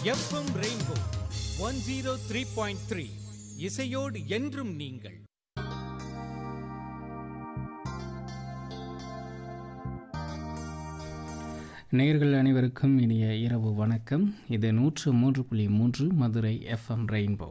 FM rainbow one zero three point three இசையோடு என்றும் நீங்கள் நேயர்கள் அனைவருக்கும் இனிய இரவு வணக்கம் இது நூற்று மூன்று புள்ளி மூன்று மதுரை எஃப்எம் ரெயின்போ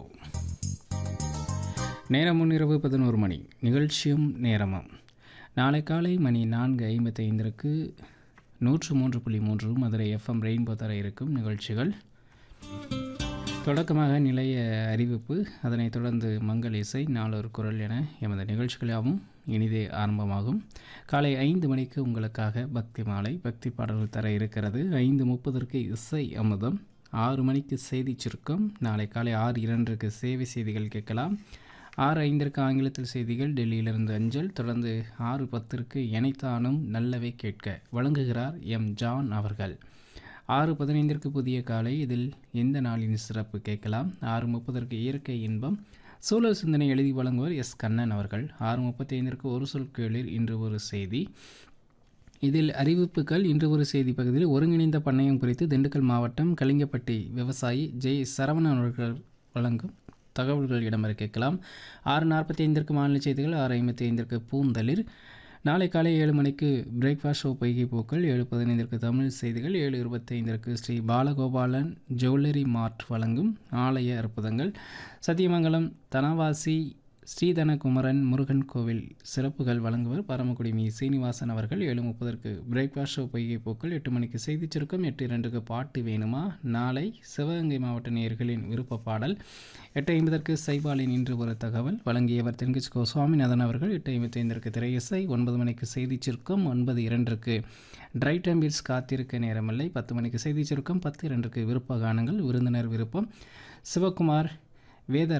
நேரம் முன்னிரவு பதினோரு மணி நிகழ்ச்சியும் நேரமும் நாளை காலை மணி நான்கு ஐம்பத்தைந்திற்கு நூற்று மூன்று புள்ளி மூன்று மதுரை எஃப்எம் ரெயின்போ தர இருக்கும் நிகழ்ச்சிகள் தொடக்கமாக நிலைய அறிவிப்பு அதனைத் தொடர்ந்து மங்கள் இசை நாளொரு குரல் என எமது நிகழ்ச்சிகளாகவும் இனிதே ஆரம்பமாகும் காலை ஐந்து மணிக்கு உங்களுக்காக பக்தி மாலை பக்தி பாடல்கள் தர இருக்கிறது ஐந்து முப்பதற்கு இசை அமுதம் ஆறு மணிக்கு செய்தி சுருக்கம் நாளை காலை ஆறு இரண்டுக்கு சேவை செய்திகள் கேட்கலாம் ஆறு ஐந்திற்கு ஆங்கிலத்தில் செய்திகள் டெல்லியிலிருந்து அஞ்சல் தொடர்ந்து ஆறு பத்திற்கு எனைத்தானும் நல்லவை கேட்க வழங்குகிறார் எம் ஜான் அவர்கள் ஆறு பதினைந்திற்கு புதிய காலை இதில் எந்த நாளின் சிறப்பு கேட்கலாம் ஆறு முப்பதற்கு இயற்கை இன்பம் சூழல் சிந்தனை எழுதி வழங்குவர் எஸ் கண்ணன் அவர்கள் ஆறு முப்பத்தி ஐந்திற்கு ஒரு சொல் கேளிர் இன்று ஒரு செய்தி இதில் அறிவிப்புகள் இன்று ஒரு செய்தி பகுதியில் ஒருங்கிணைந்த பண்ணையம் குறித்து திண்டுக்கல் மாவட்டம் கலிங்கப்பட்டி விவசாயி ஜெய் சரவணன் அவர்கள் வழங்கும் தகவல்கள் இடம்பெற கேட்கலாம் ஆறு நாற்பத்தி ஐந்திற்கு மாநில செய்திகள் ஆறு ஐம்பத்தி ஐந்திற்கு பூந்தளிர் நாளை காலை ஏழு மணிக்கு பிரேக்ஃபாஸ்ட் ஷோ பொய்கை பூக்கள் ஏழு பதினைந்திற்கு தமிழ் செய்திகள் ஏழு இருபத்தைந்திற்கு ஸ்ரீ பாலகோபாலன் ஜுவல்லரி மார்ட் வழங்கும் ஆலய அற்புதங்கள் சத்தியமங்கலம் தனவாசி ஸ்ரீதனகுமரன் முருகன் கோவில் சிறப்புகள் வழங்குவர் பரமக்குடி மீ சீனிவாசன் அவர்கள் ஏழு முப்பதற்கு பிரேக்ஃபாஸ்ட் ஷோ பொய்கை பூக்கள் எட்டு மணிக்கு செய்திச் சுருக்கம் எட்டு இரண்டுக்கு பாட்டு வேணுமா நாளை சிவகங்கை மாவட்ட நேயர்களின் விருப்ப பாடல் எட்டு ஐம்பதற்கு சைபாலின் இன்று ஒரு தகவல் வழங்கியவர் தென்கிச் கோ சுவாமிநாதன் அவர்கள் எட்டு ஐம்பத்தி ஐந்திற்கு திரையிசை ஒன்பது மணிக்கு செய்திச் சுருக்கம் ஒன்பது இரண்டுக்கு ட்ரை டம்பிட்ஸ் காத்திருக்க நேரமில்லை பத்து மணிக்கு செய்திச் சுருக்கம் பத்து இரண்டுக்கு விருப்ப கானங்கள் விருந்தினர் விருப்பம் சிவகுமார் வேத